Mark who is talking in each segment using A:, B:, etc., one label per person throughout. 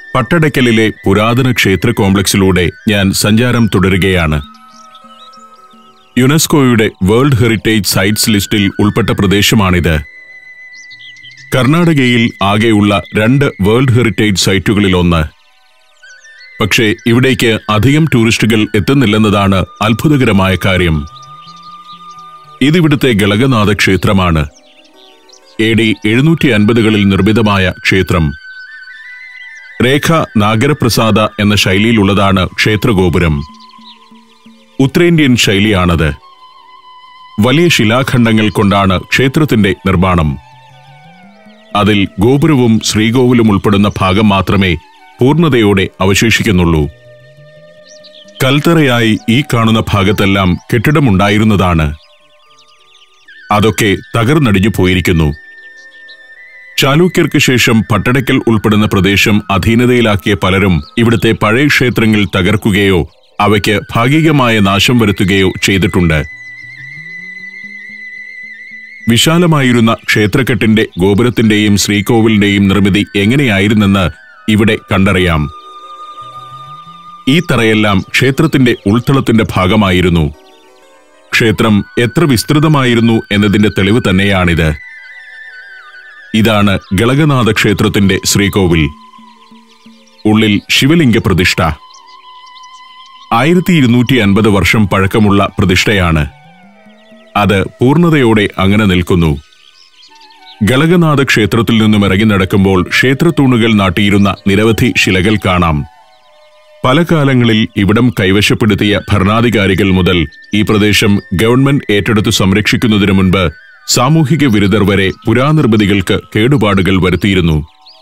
A: പട്ടടയ്ക്കലിലെ പുരാതന ക്ഷേത്ര കോംപ്ലക്സിലൂടെ ഞാൻ സഞ്ചാരം തുടരുകയാണ് യുനെസ്കോയുടെ വേൾഡ് ഹെറിറ്റേജ് സൈറ്റ്സ് ലിസ്റ്റിൽ ഉൾപ്പെട്ട പ്രദേശമാണിത് കർണാടകയിൽ ആകെയുള്ള രണ്ട് വേൾഡ് ഹെറിറ്റേജ് സൈറ്റുകളിൽ ഒന്ന് പക്ഷേ ഇവിടേക്ക് അധികം ടൂറിസ്റ്റുകൾ എത്തുന്നില്ലെന്നതാണ് അത്ഭുതകരമായ കാര്യം ഇതിവിടുത്തെ ഗളകനാഥ ക്ഷേത്രമാണ് എ ഡി എഴുന്നൂറ്റി അൻപതുകളിൽ നിർമ്മിതമായ ക്ഷേത്രം രേഖ നാഗരപ്രസാദ എന്ന ശൈലിയിലുള്ളതാണ് ക്ഷേത്രഗോപുരം ഉത്തരേന്ത്യൻ ശൈലിയാണത് വലിയ ശിലാഖണ്ഡങ്ങൾ കൊണ്ടാണ് ക്ഷേത്രത്തിന്റെ നിർമ്മാണം അതിൽ ഗോപുരവും ശ്രീകോവിലും ഉൾപ്പെടുന്ന ഭാഗം മാത്രമേ പൂർണ്ണതയോടെ അവശേഷിക്കുന്നുള്ളൂ കൽത്തറയായി ഈ കാണുന്ന ഭാഗത്തെല്ലാം കെട്ടിടമുണ്ടായിരുന്നതാണ് അതൊക്കെ തകർന്നടിഞ്ഞു പോയിരിക്കുന്നു ചാലൂക്യർക്ക് ശേഷം പട്ടടയ്ക്കൽ ഉൾപ്പെടുന്ന പ്രദേശം അധീനതയിലാക്കിയ പലരും ഇവിടുത്തെ പഴയ ക്ഷേത്രങ്ങൾ തകർക്കുകയോ അവയ്ക്ക് ഭാഗികമായ നാശം വരുത്തുകയോ ചെയ്തിട്ടുണ്ട് വിശാലമായിരുന്ന ക്ഷേത്രക്കെട്ടിന്റെ ഗോപുരത്തിന്റെയും ശ്രീകോവിലിന്റെയും നിർമ്മിതി എങ്ങനെയായിരുന്നെന്ന് ഇവിടെ കണ്ടറിയാം ഈ തറയെല്ലാം ക്ഷേത്രത്തിന്റെ ഉൾത്തളത്തിന്റെ ഭാഗമായിരുന്നു ക്ഷേത്രം എത്ര വിസ്തൃതമായിരുന്നു എന്നതിന്റെ തെളിവ് തന്നെയാണിത് ഇതാണ് ഗളകനാഥ ക്ഷേത്രത്തിന്റെ ശ്രീകോവിൽ ഉള്ളിൽ ശിവലിംഗ പ്രതിഷ്ഠ ആയിരത്തി ഇരുന്നൂറ്റി അൻപത് വർഷം പഴക്കമുള്ള പ്രതിഷ്ഠയാണ് അത് പൂർണ്ണതയോടെ അങ്ങനെ നിൽക്കുന്നു ഗളകനാഥ ക്ഷേത്രത്തിൽ നിന്നും ഇറങ്ങി നടക്കുമ്പോൾ ക്ഷേത്രത്തൂണുകൾ നാട്ടിയിരുന്ന നിരവധി ശിലകൾ കാണാം പല കാലങ്ങളിൽ ഇവിടം കൈവശപ്പെടുത്തിയ ഭരണാധികാരികൾ മുതൽ ഈ പ്രദേശം ഗവൺമെന്റ് ഏറ്റെടുത്ത് സംരക്ഷിക്കുന്നതിനു മുൻപ് സാമൂഹിക വിരുദ്ധർ വരെ പുരാനിർമ്മിതികൾക്ക് കേടുപാടുകൾ വരുത്തിയിരുന്നു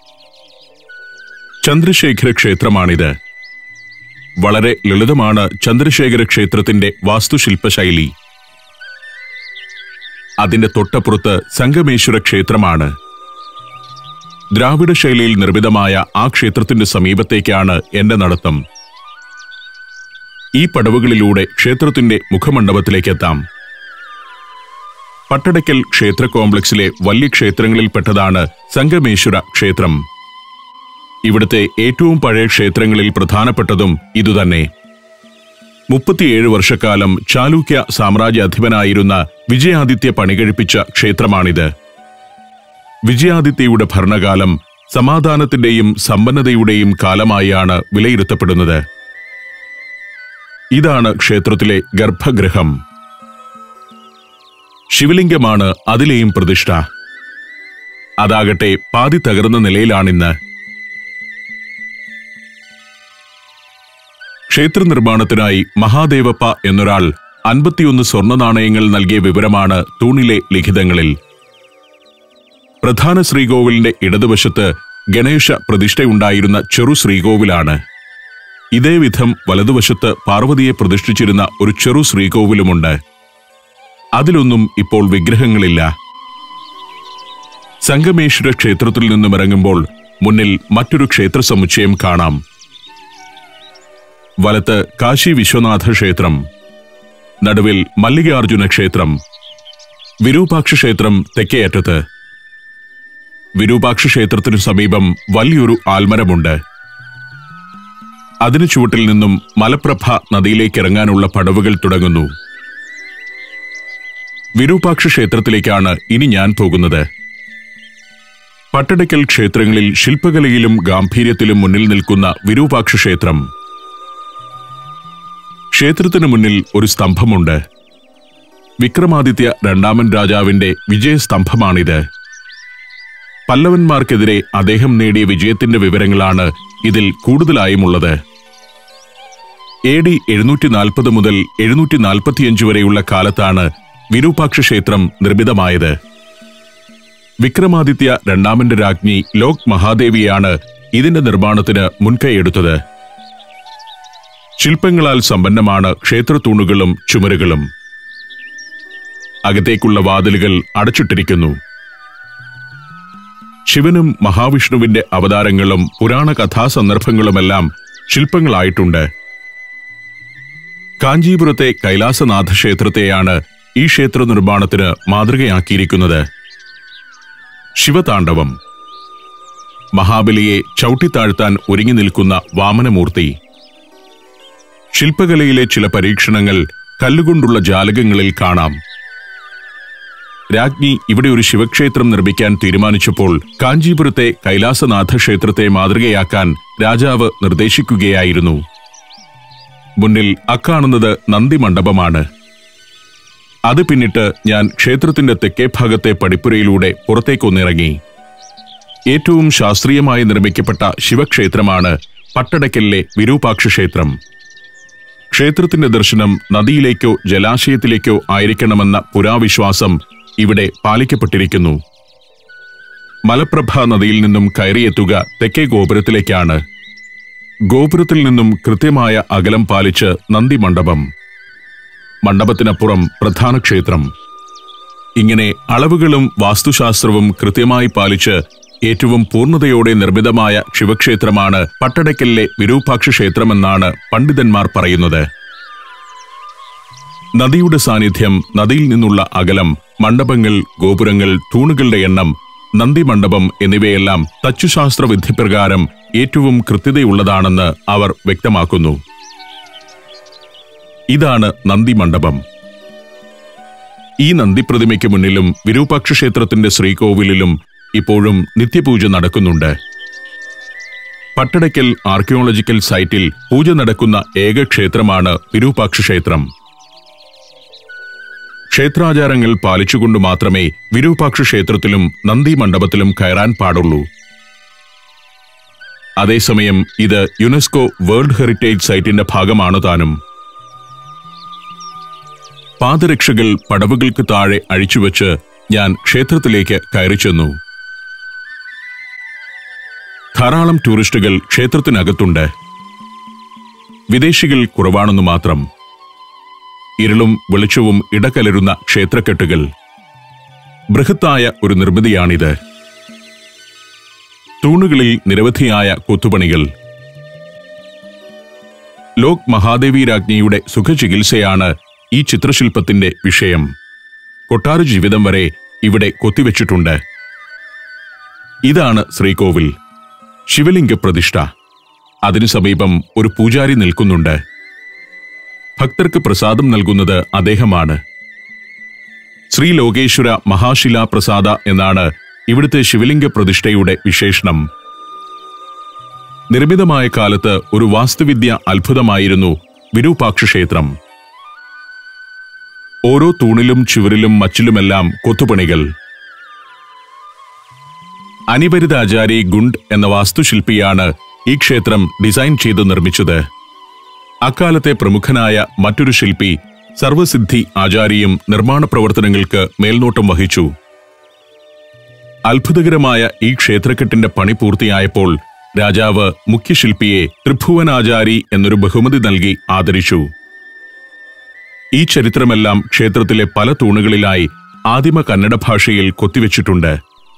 A: ചന്ദ്രശേഖര ക്ഷേത്രമാണിത് വളരെ ലളിതമാണ് ചന്ദ്രശേഖര ക്ഷേത്രത്തിന്റെ വാസ്തുശില്പശൈലി അതിന്റെ തൊട്ടപ്പുറത്ത് സംഗമേശ്വര ക്ഷേത്രമാണ് ദ്രാവിഡ ശൈലിയിൽ നിർമ്മിതമായ ആ ക്ഷേത്രത്തിന്റെ സമീപത്തേക്കാണ് എന്റെ നടത്തം ഈ പടവുകളിലൂടെ ക്ഷേത്രത്തിന്റെ മുഖമണ്ഡപത്തിലേക്കെത്താം പട്ടടയ്ക്കൽ ക്ഷേത്ര കോംപ്ലക്സിലെ വലിയ ക്ഷേത്രങ്ങളിൽപ്പെട്ടതാണ് സംഗമേശ്വര ക്ഷേത്രം ഇവിടുത്തെ ഏറ്റവും പഴയ ക്ഷേത്രങ്ങളിൽ പ്രധാനപ്പെട്ടതും ഇതുതന്നെ മുപ്പത്തിയേഴ് വർഷക്കാലം ചാലൂക്യ സാമ്രാജ്യാധിപനായിരുന്ന വിജയാദിത്യ പണികഴിപ്പിച്ച ക്ഷേത്രമാണിത് വിജയാദിത്യയുടെ ഭരണകാലം സമാധാനത്തിന്റെയും സമ്പന്നതയുടെയും കാലമായാണ് വിലയിരുത്തപ്പെടുന്നത് ഇതാണ് ക്ഷേത്രത്തിലെ ഗർഭഗൃഹം ശിവലിംഗമാണ് അതിലെയും പ്രതിഷ്ഠ അതാകട്ടെ പാതി തകർന്ന നിലയിലാണിന്ന് ക്ഷേത്ര നിർമ്മാണത്തിനായി മഹാദേവപ്പ എന്നൊരാൾ അൻപത്തിയൊന്ന് സ്വർണ്ണ നാണയങ്ങൾ നൽകിയ വിവരമാണ് തൂണിലെ ലിഖിതങ്ങളിൽ പ്രധാന ശ്രീകോവിലിന്റെ ഇടതുവശത്ത് ഗണേശ പ്രതിഷ്ഠയുണ്ടായിരുന്ന ചെറു ശ്രീകോവിലാണ് ഇതേ വിധം വലതുവശത്ത് പാർവതിയെ പ്രതിഷ്ഠിച്ചിരുന്ന ഒരു ചെറു ശ്രീകോവിലുമുണ്ട് അതിലൊന്നും ഇപ്പോൾ വിഗ്രഹങ്ങളില്ല സംഗമേശ്വര ക്ഷേത്രത്തിൽ നിന്നും ഇറങ്ങുമ്പോൾ മുന്നിൽ മറ്റൊരു ക്ഷേത്ര സമുച്ചയം കാണാം വലത്ത് കാശി വിശ്വനാഥ ക്ഷേത്രം നടുവിൽ മല്ലികാർജുന ക്ഷേത്രം വിരൂപാക്ഷ ക്ഷേത്രം തെക്കേയറ്റത്ത് വിരൂപാക്ഷ ക്ഷേത്രത്തിനു സമീപം വലിയൊരു ആൽമരമുണ്ട് അതിനു ചുവട്ടിൽ നിന്നും മലപ്രഭ നദിയിലേക്ക് ഇറങ്ങാനുള്ള പടവുകൾ തുടങ്ങുന്നു വിരൂപാക്ഷ ക്ഷേത്രത്തിലേക്കാണ് ഇനി ഞാൻ പോകുന്നത് പട്ടടയ്ക്കൽ ക്ഷേത്രങ്ങളിൽ ശില്പകലയിലും ഗാംഭീര്യത്തിലും മുന്നിൽ നിൽക്കുന്ന വിരൂപാക്ഷ ക്ഷേത്രം ക്ഷേത്രത്തിനു മുന്നിൽ ഒരു സ്തംഭമുണ്ട് വിക്രമാദിത്യ രണ്ടാമൻ രാജാവിന്റെ വിജയസ്തംഭമാണിത് പല്ലവന്മാർക്കെതിരെ അദ്ദേഹം നേടിയ വിജയത്തിന്റെ വിവരങ്ങളാണ് ഇതിൽ കൂടുതലായുമുള്ളത് എ ഡി എഴുന്നൂറ്റി നാൽപ്പത് മുതൽ എഴുന്നൂറ്റി നാൽപ്പത്തിയഞ്ച് വരെയുള്ള കാലത്താണ് വിരൂപാക്ഷ ക്ഷേത്രം നിർമ്മിതമായത് വിക്രമാദിത്യ രണ്ടാമന്റെ രാജ്ഞി ലോക് മഹാദേവിയാണ് ഇതിന്റെ നിർമ്മാണത്തിന് മുൻകൈയെടുത്തത് ശില്പങ്ങളാൽ സമ്പന്നമാണ് ക്ഷേത്രത്തൂണുകളും ചുമരുകളും അകത്തേക്കുള്ള വാതിലുകൾ അടച്ചിട്ടിരിക്കുന്നു ശിവനും മഹാവിഷ്ണുവിന്റെ അവതാരങ്ങളും പുരാണ കഥാസന്ദർഭങ്ങളുമെല്ലാം ശില്പങ്ങളായിട്ടുണ്ട് കാഞ്ചീപുരത്തെ കൈലാസനാഥ ക്ഷേത്രത്തെയാണ് ഈ ക്ഷേത്ര നിർമ്മാണത്തിന് മാതൃകയാക്കിയിരിക്കുന്നത് ശിവതാണ്ഡവം മഹാബലിയെ ചവിട്ടിത്താഴ്ത്താൻ ഒരുങ്ങി നിൽക്കുന്ന വാമനമൂർത്തി ശില്പകലയിലെ ചില പരീക്ഷണങ്ങൾ കല്ലുകൊണ്ടുള്ള ജാലകങ്ങളിൽ കാണാം രാജ്ഞി ഇവിടെ ഒരു ശിവക്ഷേത്രം നിർമ്മിക്കാൻ തീരുമാനിച്ചപ്പോൾ കാഞ്ചീപുരത്തെ കൈലാസനാഥ ക്ഷേത്രത്തെ മാതൃകയാക്കാൻ രാജാവ് നിർദ്ദേശിക്കുകയായിരുന്നു മുന്നിൽ അക്കാണുന്നത് നന്ദി മണ്ഡപമാണ് അത് പിന്നിട്ട് ഞാൻ ക്ഷേത്രത്തിന്റെ തെക്കേ ഭാഗത്തെ പടിപ്പുരയിലൂടെ പുറത്തേക്കൊന്നിറങ്ങി ഏറ്റവും ശാസ്ത്രീയമായി നിർമ്മിക്കപ്പെട്ട ശിവക്ഷേത്രമാണ് പട്ടടക്കലിലെ വിരൂപാക്ഷ ക്ഷേത്രം ക്ഷേത്രത്തിന്റെ ദർശനം നദിയിലേക്കോ ജലാശയത്തിലേക്കോ ആയിരിക്കണമെന്ന പുരാവിശ്വാസം ഇവിടെ പാലിക്കപ്പെട്ടിരിക്കുന്നു മലപ്രഭ നദിയിൽ നിന്നും കയറിയെത്തുക തെക്കേ ഗോപുരത്തിലേക്കാണ് ഗോപുരത്തിൽ നിന്നും കൃത്യമായ അകലം പാലിച്ച് നന്ദി മണ്ഡപം മണ്ഡപത്തിനപ്പുറം പ്രധാന ക്ഷേത്രം ഇങ്ങനെ അളവുകളും വാസ്തുശാസ്ത്രവും കൃത്യമായി പാലിച്ച് ഏറ്റവും പൂർണ്ണതയോടെ നിർമ്മിതമായ ശിവക്ഷേത്രമാണ് പട്ടടക്കലിലെ വിരൂപാക്ഷ ക്ഷേത്രമെന്നാണ് പണ്ഡിതന്മാർ പറയുന്നത് നദിയുടെ സാന്നിധ്യം നദിയിൽ നിന്നുള്ള അകലം മണ്ഡപങ്ങൾ ഗോപുരങ്ങൾ തൂണുകളുടെ എണ്ണം നന്ദി മണ്ഡപം എന്നിവയെല്ലാം തച്ചുശാസ്ത്ര വിധിപ്രകാരം ഏറ്റവും കൃത്യതയുള്ളതാണെന്ന് അവർ വ്യക്തമാക്കുന്നു ഇതാണ് നന്ദി മണ്ഡപം ഈ നന്ദിപ്രതിമയ്ക്ക് മുന്നിലും വിരൂപാക്ഷ ക്ഷേത്രത്തിന്റെ ശ്രീകോവിലിലും ഇപ്പോഴും നിത്യപൂജ നടക്കുന്നുണ്ട് പട്ടടയ്ക്കൽ ആർക്കിയോളജിക്കൽ സൈറ്റിൽ പൂജ നടക്കുന്ന ഏക ക്ഷേത്രമാണ് വിരൂപാക്ഷ ക്ഷേത്രം ക്ഷേത്രാചാരങ്ങൾ പാലിച്ചുകൊണ്ട് മാത്രമേ വിരൂപാക്ഷ ക്ഷേത്രത്തിലും നന്ദി മണ്ഡപത്തിലും കയറാൻ പാടുള്ളൂ അതേസമയം ഇത് യുനെസ്കോ വേൾഡ് ഹെറിറ്റേജ് സൈറ്റിന്റെ ഭാഗമാണ് താനും പാദരക്ഷകൾ പടവുകൾക്ക് താഴെ അഴിച്ചുവെച്ച് ഞാൻ ക്ഷേത്രത്തിലേക്ക് കയറിച്ചെന്നു ധാരാളം ടൂറിസ്റ്റുകൾ ക്ഷേത്രത്തിനകത്തുണ്ട് വിദേശികൾ കുറവാണെന്നു മാത്രം ഇരുളും വെളിച്ചവും ഇടകലരുന്ന ക്ഷേത്രക്കെട്ടുകൾ ബൃഹത്തായ ഒരു നിർമ്മിതിയാണിത് തൂണുകളിൽ നിരവധിയായ കൊത്തുപണികൾ ലോക് മഹാദേവി രാജ്ഞിയുടെ സുഖചികിത്സയാണ് ഈ ചിത്രശില്പത്തിന്റെ വിഷയം കൊട്ടാര ജീവിതം വരെ ഇവിടെ കൊത്തിവെച്ചിട്ടുണ്ട് ഇതാണ് ശ്രീകോവിൽ ശിവലിംഗ പ്രതിഷ്ഠ അതിനു സമീപം ഒരു പൂജാരി നിൽക്കുന്നുണ്ട് ഭക്തർക്ക് പ്രസാദം നൽകുന്നത് അദ്ദേഹമാണ് ശ്രീ ലോകേശ്വര മഹാശിലാ പ്രസാദ എന്നാണ് ഇവിടുത്തെ ശിവലിംഗ പ്രതിഷ്ഠയുടെ വിശേഷണം നിർമ്മിതമായ കാലത്ത് ഒരു വാസ്തുവിദ്യ അത്ഭുതമായിരുന്നു വിരൂപാക്ഷ ക്ഷേത്രം ഓരോ തൂണിലും ചുവരിലും മച്ചിലുമെല്ലാം കൊത്തുപണികൾ അനിവരിതാചാരി ഗുണ്ട് എന്ന വാസ്തുശില്പിയാണ് ഈ ക്ഷേത്രം ഡിസൈൻ ചെയ്ത് നിർമ്മിച്ചത് അക്കാലത്തെ പ്രമുഖനായ മറ്റൊരു ശില്പി സർവസിദ്ധി ആചാരിയും നിർമ്മാണ പ്രവർത്തനങ്ങൾക്ക് മേൽനോട്ടം വഹിച്ചു അത്ഭുതകരമായ ഈ ക്ഷേത്രക്കെട്ടിന്റെ പണി പൂർത്തിയായപ്പോൾ രാജാവ് മുഖ്യശില്പിയെ ത്രിഭുവനാചാരി എന്നൊരു ബഹുമതി നൽകി ആദരിച്ചു ഈ ചരിത്രമെല്ലാം ക്ഷേത്രത്തിലെ പല തൂണുകളിലായി ആദിമ കന്നഡ ഭാഷയിൽ കൊത്തിവെച്ചിട്ടുണ്ട്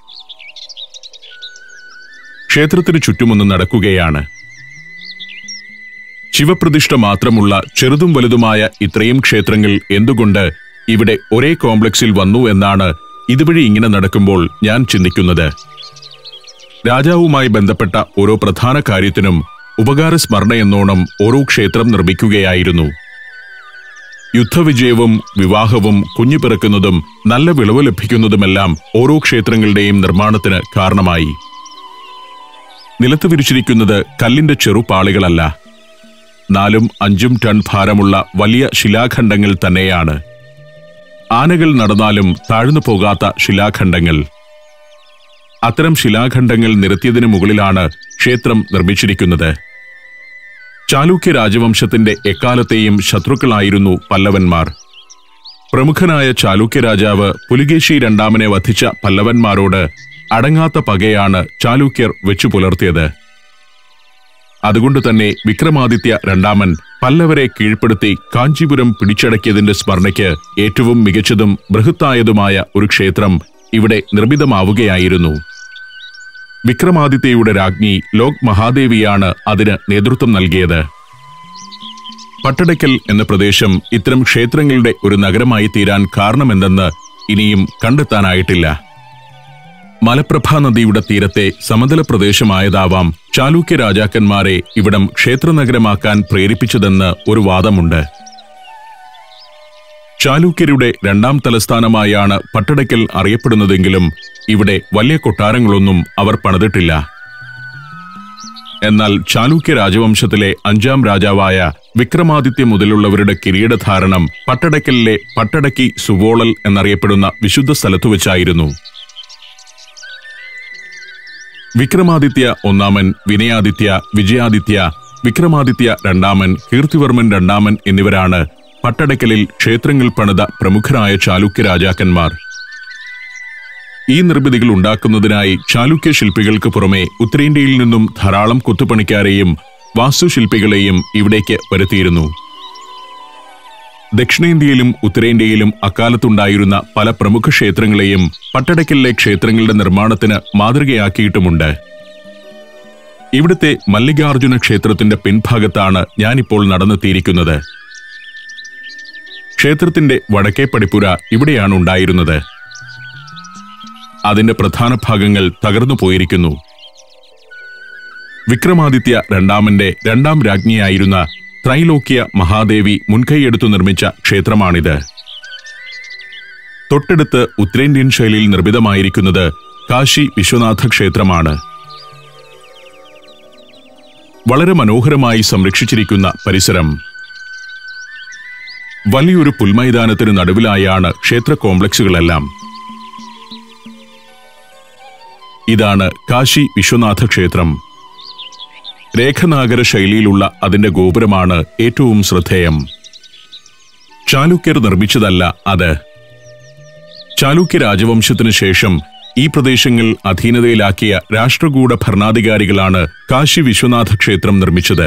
A: ക്ഷേത്രത്തിന് ചുറ്റുമൊന്ന് നടക്കുകയാണ് ശിവപ്രതിഷ്ഠ മാത്രമുള്ള ചെറുതും വലുതുമായ ഇത്രയും ക്ഷേത്രങ്ങൾ എന്തുകൊണ്ട് ഇവിടെ ഒരേ കോംപ്ലക്സിൽ വന്നു എന്നാണ് ഇതുവഴി ഇങ്ങനെ നടക്കുമ്പോൾ ഞാൻ ചിന്തിക്കുന്നത് രാജാവുമായി ബന്ധപ്പെട്ട ഓരോ പ്രധാന കാര്യത്തിനും ഉപകാര സ്മരണ എന്നോണം ഓരോ ക്ഷേത്രം നിർമ്മിക്കുകയായിരുന്നു യുദ്ധവിജയവും വിവാഹവും കുഞ്ഞു പിറക്കുന്നതും നല്ല വിളവ് ലഭിക്കുന്നതുമെല്ലാം ഓരോ ക്ഷേത്രങ്ങളുടെയും നിർമ്മാണത്തിന് കാരണമായി നിലത്ത് വിരിച്ചിരിക്കുന്നത് കല്ലിന്റെ ചെറുപാളികളല്ല നാലും അഞ്ചും ടൺ ഭാരമുള്ള വലിയ ശിലാഖണ്ഡങ്ങൾ തന്നെയാണ് ആനകൾ നടന്നാലും താഴ്ന്നു പോകാത്ത ശിലാഖണ്ഡങ്ങൾ അത്തരം ശിലാഖണ്ഡങ്ങൾ നിരത്തിയതിനു മുകളിലാണ് ക്ഷേത്രം നിർമ്മിച്ചിരിക്കുന്നത് ചാലൂക്യ രാജവംശത്തിന്റെ എക്കാലത്തെയും ശത്രുക്കളായിരുന്നു പല്ലവന്മാർ പ്രമുഖനായ ചാലൂക്യ രാജാവ് പുലികേശി രണ്ടാമനെ വധിച്ച പല്ലവന്മാരോട് അടങ്ങാത്ത പകയാണ് ചാലൂക്യർ വെച്ചു പുലർത്തിയത് അതുകൊണ്ട് തന്നെ വിക്രമാദിത്യ രണ്ടാമൻ പല്ലവരെ കീഴ്പ്പെടുത്തി കാഞ്ചീപുരം പിടിച്ചടക്കിയതിന്റെ സ്മരണയ്ക്ക് ഏറ്റവും മികച്ചതും ബൃഹത്തായതുമായ ഒരു ക്ഷേത്രം ഇവിടെ നിർമ്മിതമാവുകയായിരുന്നു വിക്രമാദിത്യയുടെ രാജ്ഞി ലോക് മഹാദേവിയാണ് അതിന് നേതൃത്വം നൽകിയത് പട്ടടയ്ക്കൽ എന്ന പ്രദേശം ഇത്തരം ക്ഷേത്രങ്ങളുടെ ഒരു നഗരമായി തീരാൻ കാരണമെന്തെന്ന് ഇനിയും കണ്ടെത്താനായിട്ടില്ല മലപ്രഭാ നദിയുടെ തീരത്തെ സമതല പ്രദേശമായതാവാം ചാലൂക്യ രാജാക്കന്മാരെ ഇവിടം ക്ഷേത്രനഗരമാക്കാൻ പ്രേരിപ്പിച്ചതെന്ന് ഒരു വാദമുണ്ട് ചാലൂക്യരുടെ രണ്ടാം തലസ്ഥാനമായാണ് പട്ടടയ്ക്കൽ അറിയപ്പെടുന്നതെങ്കിലും ഇവിടെ വലിയ കൊട്ടാരങ്ങളൊന്നും അവർ പണിതിട്ടില്ല എന്നാൽ ചാലൂക്യ രാജവംശത്തിലെ അഞ്ചാം രാജാവായ വിക്രമാദിത്യ മുതലുള്ളവരുടെ കിരീടധാരണം പട്ടടയ്ക്കലിലെ പട്ടടക്കി സുവോളൽ എന്നറിയപ്പെടുന്ന വിശുദ്ധ സ്ഥലത്തു വെച്ചായിരുന്നു വിക്രമാദിത്യ ഒന്നാമൻ വിനയാദിത്യ വിജയാദിത്യ വിക്രമാദിത്യ രണ്ടാമൻ കീർത്തിവർമ്മൻ രണ്ടാമൻ എന്നിവരാണ് പട്ടടക്കലിൽ ക്ഷേത്രങ്ങൾ പണിത പ്രമുഖരായ ചാലുക്യ രാജാക്കന്മാർ ഈ നിർമ്മിതികൾ ഉണ്ടാക്കുന്നതിനായി ചാലുക്യ ശില്പികൾക്ക് പുറമെ ഉത്തരേന്ത്യയിൽ നിന്നും ധാരാളം കൊത്തുപണിക്കാരെയും വാസ്തുശില്പികളെയും ഇവിടേക്ക് വരുത്തിയിരുന്നു ദക്ഷിണേന്ത്യയിലും ഉത്തരേന്ത്യയിലും അക്കാലത്തുണ്ടായിരുന്ന പല പ്രമുഖ ക്ഷേത്രങ്ങളെയും പട്ടടക്കലിലെ ക്ഷേത്രങ്ങളുടെ നിർമ്മാണത്തിന് മാതൃകയാക്കിയിട്ടുമുണ്ട് ഇവിടുത്തെ മല്ലികാർജുന ക്ഷേത്രത്തിന്റെ പിൻഭാഗത്താണ് ഞാനിപ്പോൾ നടന്നെത്തിയിരിക്കുന്നത് ക്ഷേത്രത്തിന്റെ വടക്കേ പടിപ്പുര ഇവിടെയാണ് ഉണ്ടായിരുന്നത് അതിന്റെ പ്രധാന ഭാഗങ്ങൾ തകർന്നു പോയിരിക്കുന്നു വിക്രമാദിത്യ രണ്ടാമന്റെ രണ്ടാം രാജ്ഞിയായിരുന്ന ത്രൈലോക്യ മഹാദേവി മുൻകൈയെടുത്തു നിർമ്മിച്ച ക്ഷേത്രമാണിത് തൊട്ടടുത്ത് ഉത്തരേന്ത്യൻ ശൈലിയിൽ നിർമ്മിതമായിരിക്കുന്നത് കാശി വിശ്വനാഥ ക്ഷേത്രമാണ് വളരെ മനോഹരമായി സംരക്ഷിച്ചിരിക്കുന്ന പരിസരം വലിയൊരു പുൽമൈതാനത്തിന് നടുവിലായാണ് ക്ഷേത്ര കോംപ്ലക്സുകളെല്ലാം ഇതാണ് കാശി വിശ്വനാഥ ക്ഷേത്രം രേഖനാഗര ശൈലിയിലുള്ള അതിന്റെ ഗോപുരമാണ് ഏറ്റവും ശ്രദ്ധേയം ചാലുക്യർ നിർമ്മിച്ചതല്ല അത് ചാലുക്യ രാജവംശത്തിനു ശേഷം ഈ പ്രദേശങ്ങൾ അധീനതയിലാക്കിയ രാഷ്ട്രകൂട ഭരണാധികാരികളാണ് കാശി വിശ്വനാഥ ക്ഷേത്രം നിർമ്മിച്ചത്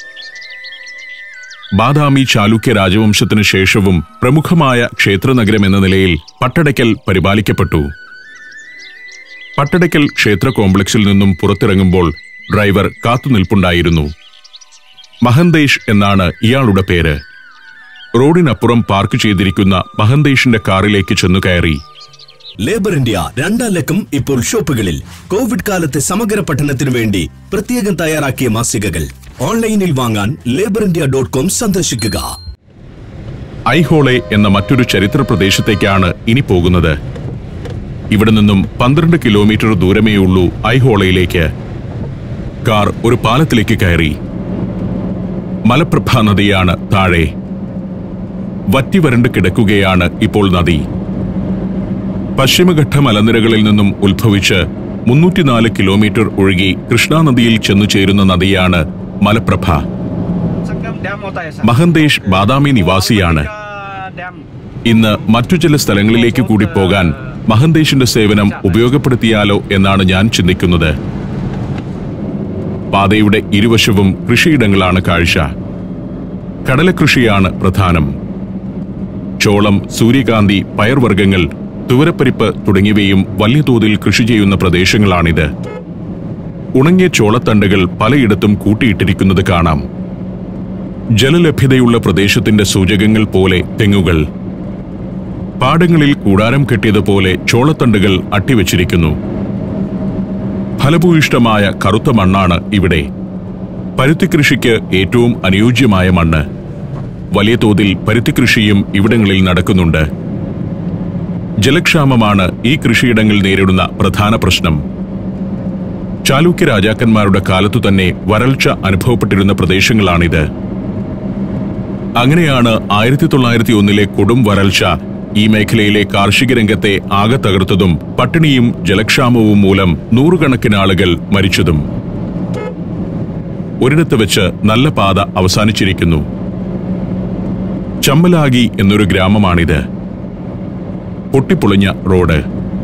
A: ബാദാമി ചാലുക്യ രാജവംശത്തിനു ശേഷവും പ്രമുഖമായ ക്ഷേത്രനഗരം എന്ന നിലയിൽ പട്ടടയ്ക്കൽ പരിപാലിക്കപ്പെട്ടു പട്ടടയ്ക്കൽ ക്ഷേത്ര കോംപ്ലക്സിൽ നിന്നും പുറത്തിറങ്ങുമ്പോൾ ഡ്രൈവർ കാത്തുനിൽപ്പുണ്ടായിരുന്നു മഹന്തേഷ് എന്നാണ് ഇയാളുടെ പേര് റോഡിനപ്പുറം പാർക്ക് ചെയ്തിരിക്കുന്ന മഹന്തേഷിന്റെ കാറിലേക്ക് ചെന്നു കയറി
B: ലേബർ ഇന്ത്യ രണ്ടാം ലക്കം ഇപ്പോൾ ഷോപ്പുകളിൽ കോവിഡ് കാലത്തെ സമഗ്ര പഠനത്തിനു വേണ്ടി പ്രത്യേകം തയ്യാറാക്കിയ മാസികകൾ ഓൺലൈനിൽ വാങ്ങാൻ ലേബർ ഇന്ത്യ ഡോട്ട് കോം സന്ദർശിക്കുക
A: ഐഹോളെ എന്ന മറ്റൊരു ചരിത്ര പ്രദേശത്തേക്കാണ് ഇനി പോകുന്നത് ഇവിടെ നിന്നും പന്ത്രണ്ട് കിലോമീറ്റർ ദൂരമേയുള്ളൂ ഐഹോളയിലേക്ക് കാർ ഒരു പാലത്തിലേക്ക് കയറി മലപ്രഭ നദിയാണ് താഴെ വറ്റിവരണ്ട് കിടക്കുകയാണ് ഇപ്പോൾ നദി പശ്ചിമഘട്ട മലനിരകളിൽ നിന്നും ഉത്ഭവിച്ച് മുന്നൂറ്റിനാല് കിലോമീറ്റർ ഒഴുകി കൃഷ്ണാനദിയിൽ ചെന്നു ചേരുന്ന നദിയാണ് മലപ്രഭ
C: സംഗം ഡാം होता है सर
A: മഹന്തേഷ് ബാദാമി നിവാസിയാണ്
C: डैम
A: ഇന്ന് മറ്റു ചില സ്ഥലങ്ങളിലേക്ക് കൂടി പോകാൻ മഹന്തേഷിന്റെ സേവനം ഉപയോഗപ്പെടുത്തിയാലോ എന്നാണ് ഞാൻ ചിന്തിക്കുന്നത് പാതയുടെ ഇരുവശവും കൃഷിയിടങ്ങളാണ് കാഴ്ച കടലകൃഷിയാണ് പ്രധാനം ചോളം സൂര്യകാന്തി പയർവർഗ്ഗങ്ങൾ തുവരപ്പരിപ്പ് തുടങ്ങിയവയും വലിയ തോതിൽ കൃഷി ചെയ്യുന്ന പ്രദേശങ്ങളാണിത് ഉണങ്ങിയ ചോളത്തണ്ടുകൾ പലയിടത്തും കൂട്ടിയിട്ടിരിക്കുന്നത് കാണാം ജലലഭ്യതയുള്ള പ്രദേശത്തിന്റെ സൂചകങ്ങൾ പോലെ തെങ്ങുകൾ പാടങ്ങളിൽ കൂടാരം കെട്ടിയതുപോലെ ചോളത്തണ്ടുകൾ അട്ടിവെച്ചിരിക്കുന്നു ഫലഭൂയിഷ്ടമായ കറുത്ത മണ്ണാണ് ഇവിടെ പരുത്തി കൃഷിക്ക് ഏറ്റവും അനുയോജ്യമായ മണ്ണ് വലിയ തോതിൽ പരുത്തി കൃഷിയും ഇവിടങ്ങളിൽ നടക്കുന്നുണ്ട് ജലക്ഷാമമാണ് ഈ കൃഷിയിടങ്ങൾ നേരിടുന്ന പ്രധാന പ്രശ്നം ചാലൂക്യ രാജാക്കന്മാരുടെ കാലത്തു തന്നെ വരൾച്ച അനുഭവപ്പെട്ടിരുന്ന പ്രദേശങ്ങളാണിത് അങ്ങനെയാണ് ആയിരത്തി തൊള്ളായിരത്തി ഒന്നിലെ കൊടും വരൾച്ച ഈ മേഖലയിലെ കാർഷിക രംഗത്തെ ആകെ തകർത്തതും പട്ടിണിയും ജലക്ഷാമവും മൂലം നൂറുകണക്കിന് ആളുകൾ മരിച്ചതും ഒരിടത്ത് വെച്ച് നല്ല പാത അവസാനിച്ചിരിക്കുന്നു ചമ്മലാഗി എന്നൊരു ഗ്രാമമാണിത് പൊട്ടിപ്പൊളിഞ്ഞ റോഡ്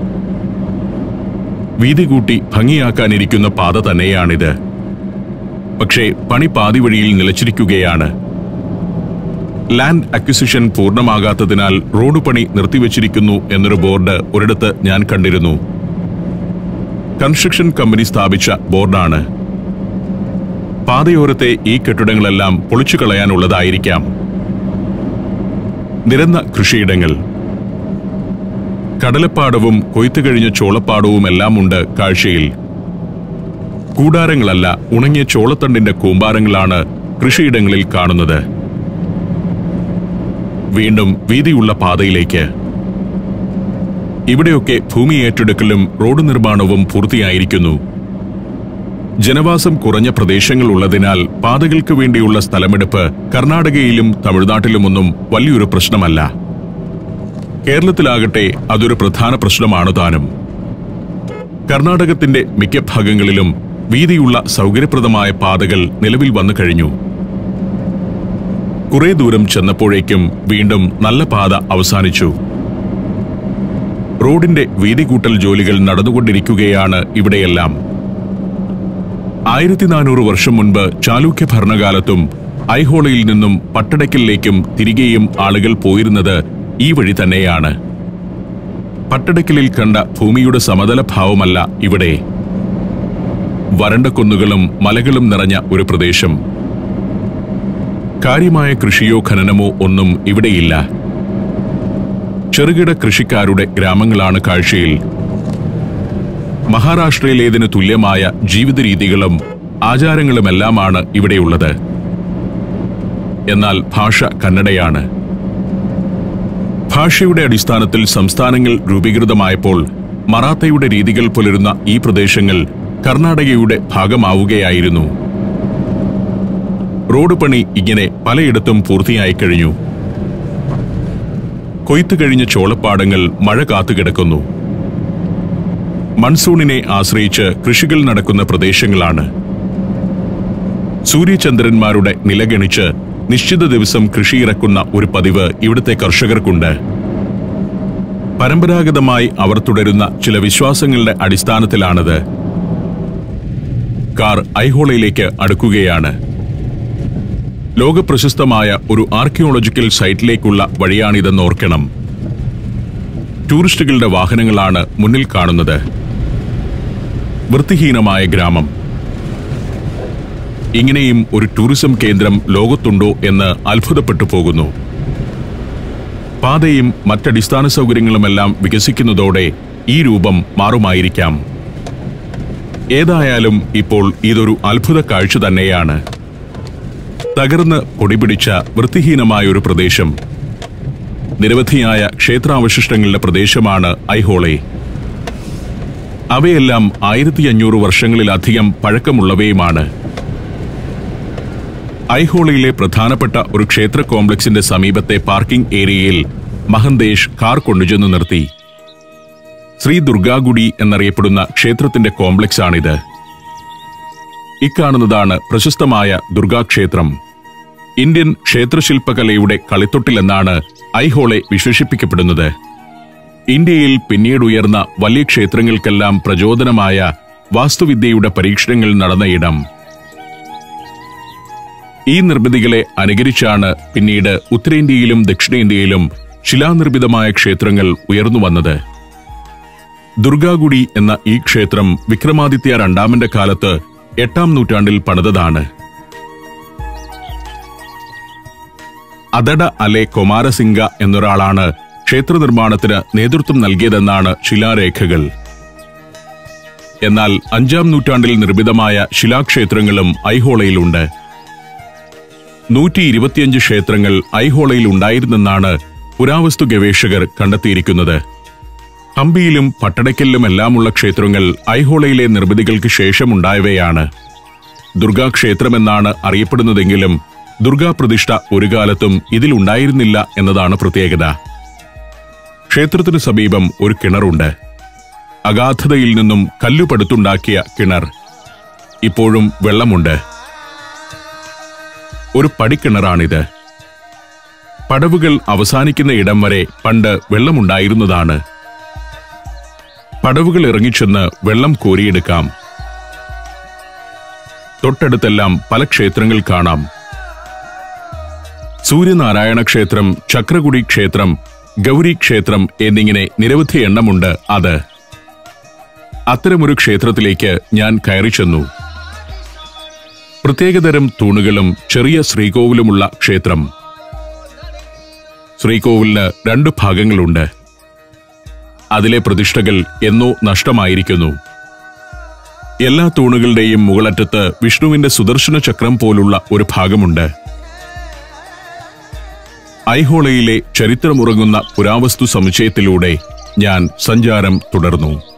A: വീതി കൂട്ടി ഭംഗിയാക്കാനിരിക്കുന്ന പാത തന്നെയാണിത് പക്ഷേ പണി പാതി വഴിയിൽ നിലച്ചിരിക്കുകയാണ് ലാൻഡ് അക്വിസിഷൻ പൂർണ്ണമാകാത്തതിനാൽ റോഡ് പണി നിർത്തിവച്ചിരിക്കുന്നു എന്നൊരു ബോർഡ് ഒരിടത്ത് ഞാൻ കണ്ടിരുന്നു കൺസ്ട്രക്ഷൻ കമ്പനി സ്ഥാപിച്ച ബോർഡാണ് പാതയോരത്തെ ഈ കെട്ടിടങ്ങളെല്ലാം പൊളിച്ചു കളയാനുള്ളതായിരിക്കാം നിരന്ന കൃഷിയിടങ്ങൾ കടലപ്പാടവും കൊയ്ത്തു കഴിഞ്ഞ ചോളപ്പാടവും എല്ലാം ഉണ്ട് കാഴ്ചയിൽ കൂടാരങ്ങളല്ല ഉണങ്ങിയ ചോളത്തണ്ടിന്റെ കൂമ്പാരങ്ങളാണ് കൃഷിയിടങ്ങളിൽ കാണുന്നത് വീണ്ടും വീതിയുള്ള പാതയിലേക്ക് ഇവിടെയൊക്കെ ഭൂമി ഏറ്റെടുക്കലും റോഡ് നിർമ്മാണവും പൂർത്തിയായിരിക്കുന്നു ജനവാസം കുറഞ്ഞ പ്രദേശങ്ങൾ ഉള്ളതിനാൽ പാതകൾക്ക് വേണ്ടിയുള്ള സ്ഥലമെടുപ്പ് കർണാടകയിലും തമിഴ്നാട്ടിലുമൊന്നും വലിയൊരു പ്രശ്നമല്ല കേരളത്തിലാകട്ടെ അതൊരു പ്രധാന പ്രശ്നമാണ് താനും കർണാടകത്തിന്റെ മിക്ക ഭാഗങ്ങളിലും വീതിയുള്ള സൗകര്യപ്രദമായ പാതകൾ നിലവിൽ വന്നു കഴിഞ്ഞു കുറെ ദൂരം ചെന്നപ്പോഴേക്കും വീണ്ടും നല്ല പാത അവസാനിച്ചു റോഡിന്റെ വീതി കൂട്ടൽ ജോലികൾ നടന്നുകൊണ്ടിരിക്കുകയാണ് ഇവിടെയെല്ലാം ആയിരത്തി നാനൂറ് വർഷം മുൻപ് ചാലൂക്യ ഭരണകാലത്തും ഐഹോളയിൽ നിന്നും പട്ടടക്കലിലേക്കും തിരികെയും ആളുകൾ പോയിരുന്നത് ഈ വഴി തന്നെയാണ് പട്ടടക്കലിൽ കണ്ട ഭൂമിയുടെ സമതല ഭാവമല്ല ഇവിടെ വരണ്ട കുന്നുകളും മലകളും നിറഞ്ഞ ഒരു പ്രദേശം കാര്യമായ കൃഷിയോ ഖനനമോ ഒന്നും ഇവിടെയില്ല ചെറുകിട കൃഷിക്കാരുടെ ഗ്രാമങ്ങളാണ് കാഴ്ചയിൽ മഹാരാഷ്ട്രയിലേതിന് തുല്യമായ ജീവിത രീതികളും ആചാരങ്ങളുമെല്ലാമാണ് ഇവിടെയുള്ളത് എന്നാൽ ഭാഷ കന്നഡയാണ് ഭാഷയുടെ അടിസ്ഥാനത്തിൽ സംസ്ഥാനങ്ങൾ രൂപീകൃതമായപ്പോൾ മറാത്തയുടെ രീതികൾ പുലരുന്ന ഈ പ്രദേശങ്ങൾ കർണാടകയുടെ ഭാഗമാവുകയായിരുന്നു റോഡ് പണി ഇങ്ങനെ പലയിടത്തും പൂർത്തിയായി കഴിഞ്ഞു കൊയ്ത്തു കഴിഞ്ഞ ചോളപ്പാടങ്ങൾ മഴ കാത്തുകിടക്കുന്നു മൺസൂണിനെ ആശ്രയിച്ച് കൃഷികൾ നടക്കുന്ന പ്രദേശങ്ങളാണ് സൂര്യചന്ദ്രന്മാരുടെ നിലഗണിച്ച് നിശ്ചിത ദിവസം കൃഷിയിറക്കുന്ന ഒരു പതിവ് ഇവിടുത്തെ കർഷകർക്കുണ്ട് പരമ്പരാഗതമായി അവർ തുടരുന്ന ചില വിശ്വാസങ്ങളുടെ അടിസ്ഥാനത്തിലാണത് കാർ ഐഹോളയിലേക്ക് അടുക്കുകയാണ് ലോകപ്രശസ്തമായ ഒരു ആർക്കിയോളജിക്കൽ സൈറ്റിലേക്കുള്ള വഴിയാണിതെന്ന് ഓർക്കണം ടൂറിസ്റ്റുകളുടെ വാഹനങ്ങളാണ് മുന്നിൽ കാണുന്നത് വൃത്തിഹീനമായ ഗ്രാമം ഇങ്ങനെയും ഒരു ടൂറിസം കേന്ദ്രം ലോകത്തുണ്ടോ എന്ന് അത്ഭുതപ്പെട്ടു പോകുന്നു പാതയും മറ്റടിസ്ഥാന സൗകര്യങ്ങളുമെല്ലാം വികസിക്കുന്നതോടെ ഈ രൂപം മാറുമായിരിക്കാം ഏതായാലും ഇപ്പോൾ ഇതൊരു അത്ഭുത കാഴ്ച തന്നെയാണ് തകർന്ന് പൊടിപിടിച്ച വൃത്തിഹീനമായ ഒരു പ്രദേശം നിരവധിയായ ക്ഷേത്രാവശിഷ്ടങ്ങളുടെ പ്രദേശമാണ് ഐഹോളെ അവയെല്ലാം ആയിരത്തി അഞ്ഞൂറ് വർഷങ്ങളിലധികം പഴക്കമുള്ളവയുമാണ് ഐഹോളയിലെ പ്രധാനപ്പെട്ട ഒരു ക്ഷേത്ര കോംപ്ലക്സിന്റെ സമീപത്തെ പാർക്കിംഗ് ഏരിയയിൽ മഹന്തേഷ് കാർ കൊണ്ടുചെന്ന് നിർത്തി ശ്രീ ദുർഗാഗുഡി എന്നറിയപ്പെടുന്ന ക്ഷേത്രത്തിന്റെ കോംപ്ലക്സ് ആണിത് ഇക്കാണുന്നതാണ് പ്രശസ്തമായ ദുർഗാക്ഷേത്രം ഇന്ത്യൻ ക്ഷേത്രശില്പകലയുടെ കളിത്തൊട്ടിലെന്നാണ് ഐഹോളെ വിശേഷിപ്പിക്കപ്പെടുന്നത് ഇന്ത്യയിൽ പിന്നീട് ഉയർന്ന വലിയ ക്ഷേത്രങ്ങൾക്കെല്ലാം പ്രചോദനമായ വാസ്തുവിദ്യയുടെ പരീക്ഷണങ്ങൾ നടന്ന ഇടം ഈ നിർമ്മിതികളെ അനുകരിച്ചാണ് പിന്നീട് ഉത്തരേന്ത്യയിലും ദക്ഷിണേന്ത്യയിലും ശിലാനിർമ്മിതമായ ക്ഷേത്രങ്ങൾ ഉയർന്നു വന്നത് ദുർഗാഗുഡി എന്ന ഈ ക്ഷേത്രം വിക്രമാദിത്യ രണ്ടാമന്റെ കാലത്ത് എട്ടാം നൂറ്റാണ്ടിൽ പണിതതാണ് അതട അലെ കൊമാരസിംഗ എന്നൊരാളാണ് ക്ഷേത്ര നിർമ്മാണത്തിന് നേതൃത്വം നൽകിയതെന്നാണ് ശിലാരേഖകൾ എന്നാൽ അഞ്ചാം നൂറ്റാണ്ടിൽ നിർമ്മിതമായ ശിലാക്ഷേത്രങ്ങളും ഐഹോളയിലുണ്ട് നൂറ്റി ഇരുപത്തിയഞ്ച് ക്ഷേത്രങ്ങൾ ഐഹോളയിൽ ഉണ്ടായിരുന്നെന്നാണ് പുരാവസ്തു ഗവേഷകർ കണ്ടെത്തിയിരിക്കുന്നത് ഹംപിയിലും പട്ടടയ്ക്കലിലുമെല്ലാമുള്ള ക്ഷേത്രങ്ങൾ ഐഹോളയിലെ നിർമ്മിതികൾക്ക് ശേഷമുണ്ടായവയാണ് ദുർഗാക്ഷേത്രമെന്നാണ് അറിയപ്പെടുന്നതെങ്കിലും ദുർഗാപ്രതിഷ്ഠ ഒരു കാലത്തും ഇതിലുണ്ടായിരുന്നില്ല എന്നതാണ് പ്രത്യേകത ക്ഷേത്രത്തിനു സമീപം ഒരു കിണറുണ്ട് അഗാധതയിൽ നിന്നും കല്ലുപടുത്തുണ്ടാക്കിയ കിണർ ഇപ്പോഴും വെള്ളമുണ്ട് ഒരു പടിക്കിണറാണിത് പടവുകൾ അവസാനിക്കുന്ന ഇടം വരെ പണ്ട് വെള്ളമുണ്ടായിരുന്നതാണ് പടവുകൾ ഇറങ്ങിച്ചെന്ന് വെള്ളം കോരിയെടുക്കാം തൊട്ടടുത്തെല്ലാം പല ക്ഷേത്രങ്ങൾ കാണാം സൂര്യനാരായണ ക്ഷേത്രം ചക്രകുടി ക്ഷേത്രം ഗൗരി ക്ഷേത്രം എന്നിങ്ങനെ നിരവധി എണ്ണമുണ്ട് അത് അത്തരമൊരു ക്ഷേത്രത്തിലേക്ക് ഞാൻ കയറി ചെന്നു പ്രത്യേകതരം തൂണുകളും ചെറിയ ശ്രീകോവിലുമുള്ള ക്ഷേത്രം ശ്രീകോവിലിന് രണ്ടു ഭാഗങ്ങളുണ്ട് അതിലെ പ്രതിഷ്ഠകൾ എന്നോ നഷ്ടമായിരിക്കുന്നു എല്ലാ തൂണുകളുടെയും മുകളറ്റത്ത് വിഷ്ണുവിന്റെ സുദർശന ചക്രം പോലുള്ള ഒരു ഭാഗമുണ്ട് ഐഹോളയിലെ ചരിത്രമുറങ്ങുന്ന പുരാവസ്തു സമുച്ചയത്തിലൂടെ ഞാൻ സഞ്ചാരം തുടർന്നു